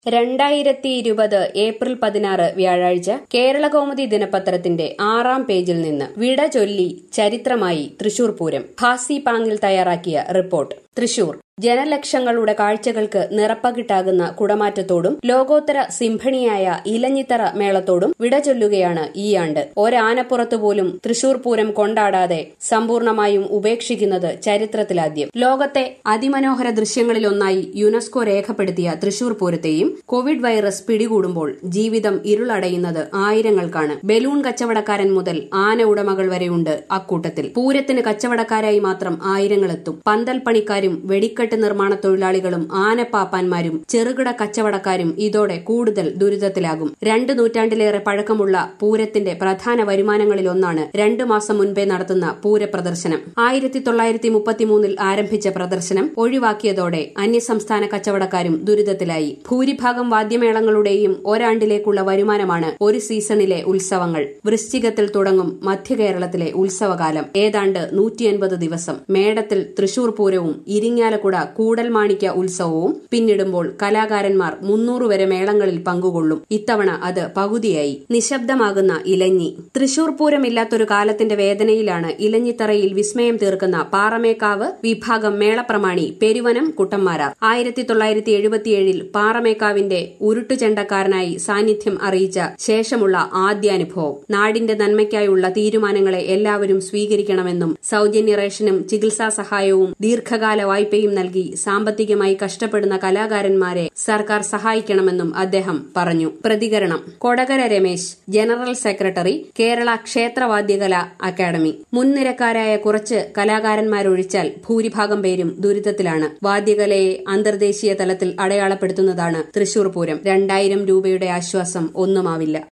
രണ്ടായിരത്തി ഇരുപത് ഏപ്രിൽ പതിനാറ് വ്യാഴാഴ്ച കേരളകൗമുദി ദിനപത്രത്തിന്റെ ആറാം പേജിൽ നിന്ന് വിട ചൊല്ലി ചരിത്രമായി തൃശൂർ പൂരം ഭാസി പാങ്ങിൽ തയ്യാറാക്കിയ റിപ്പോർട്ട് തൃശൂർ ജനലക്ഷങ്ങളുടെ കാഴ്ചകൾക്ക് നിറപ്പകിട്ടാകുന്ന കുടമാറ്റത്തോടും ലോകോത്തര സിംഫണിയായ ഇലഞ്ഞിത്തറ മേളത്തോടും വിട ചൊല്ലുകയാണ് ഈ ആണ്ട് ഒരാനപ്പുറത്തു പോലും തൃശൂർ പൂരം കൊണ്ടാടാതെ സമ്പൂർണമായും ഉപേക്ഷിക്കുന്നത് ചരിത്രത്തിലാദ്യം ലോകത്തെ അതിമനോഹര ദൃശ്യങ്ങളിലൊന്നായി യുനെസ്കോ രേഖപ്പെടുത്തിയ തൃശൂർ പൂരത്തെയും കോവിഡ് വൈറസ് പിടികൂടുമ്പോൾ ജീവിതം ഇരുളടയുന്നത് ആയിരങ്ങൾക്കാണ് ബലൂൺ കച്ചവടക്കാരൻ മുതൽ ആന ഉടമകൾ വരെയുണ്ട് അക്കൂട്ടത്തിൽ പൂരത്തിന് കച്ചവടക്കാരായി മാത്രം ആയിരങ്ങളെത്തും പന്തൽ പണിക്കാരും വെടിക്കെട്ട് നിർമ്മാണ തൊഴിലാളികളും ആനപ്പാപ്പാന്മാരും ചെറുകിട കച്ചവടക്കാരും ഇതോടെ കൂടുതൽ ദുരിതത്തിലാകും രണ്ട് നൂറ്റാണ്ടിലേറെ പഴക്കമുള്ള പൂരത്തിന്റെ പ്രധാന വരുമാനങ്ങളിലൊന്നാണ് രണ്ടു മാസം മുൻപേ നടത്തുന്ന പൂരപ്രദർശനം ആയിരത്തി തൊള്ളായിരത്തി മുപ്പത്തിമൂന്നിൽ ആരംഭിച്ച പ്രദർശനം ഒഴിവാക്കിയതോടെ അന്യസംസ്ഥാന കച്ചവടക്കാരും ദുരിതത്തിലായി ഭൂരിഭാഗം വാദ്യമേളങ്ങളുടെയും ഒരാണ്ടിലേക്കുള്ള വരുമാനമാണ് ഒരു സീസണിലെ ഉത്സവങ്ങൾ വൃശ്ചികത്തിൽ തുടങ്ങും മധ്യകേരളത്തിലെ ഉത്സവകാലം ഏതാണ്ട് നൂറ്റിയൻപത് ദിവസം മേടത്തിൽ തൃശൂർ പൂരവും ഇരിങ്ങാലക്കുട കൂടൽമാണിക്യ ഉത്സവവും പിന്നിടുമ്പോൾ കലാകാരന്മാർ മുന്നൂറ് വരെ മേളങ്ങളിൽ പങ്കുകൊള്ളും ഇത്തവണ അത് പകുതിയായി നിശബ്ദമാകുന്ന ഇലഞ്ഞി തൃശൂർ പൂരമില്ലാത്തൊരു കാലത്തിന്റെ വേദനയിലാണ് ഇലഞ്ഞിത്തറയിൽ വിസ്മയം തീർക്കുന്ന പാറമേക്കാവ് വിഭാഗം മേളപ്രമാണി പെരുവനം കുട്ടന്മാരാർ ആയിരത്തി തൊള്ളായിരത്തി എഴുപത്തിയേഴിൽ പാറമേക്കാവിന്റെ ഉരുട്ടുചെണ്ടക്കാരനായി സാന്നിധ്യം അറിയിച്ച ശേഷമുള്ള ആദ്യാനുഭവം നാടിന്റെ നന്മയ്ക്കായുള്ള തീരുമാനങ്ങളെ എല്ലാവരും സ്വീകരിക്കണമെന്നും സൌജന്യ റേഷനും ചികിത്സാ സഹായവും ദീർഘകാല വായ്പയും നൽകി സാമ്പത്തികമായി കഷ്ടപ്പെടുന്ന കലാകാരന്മാരെ സർക്കാർ സഹായിക്കണമെന്നും അദ്ദേഹം പറഞ്ഞു പ്രതികരണം കൊടകര രമേശ് ജനറൽ സെക്രട്ടറി കേരള ക്ഷേത്രവാദ്യകല അക്കാദമി മുൻനിരക്കാരായ കുറച്ച് കലാകാരന്മാരൊഴിച്ചാൽ ഭൂരിഭാഗം പേരും ദുരിതത്തിലാണ് വാദ്യകലയെ അന്തർദേശീയ തലത്തിൽ അടയാളപ്പെടുത്തുന്നതാണ് തൃശൂർ പൂരം രണ്ടായിരം രൂപയുടെ ആശ്വാസം ഒന്നുമാവില്ല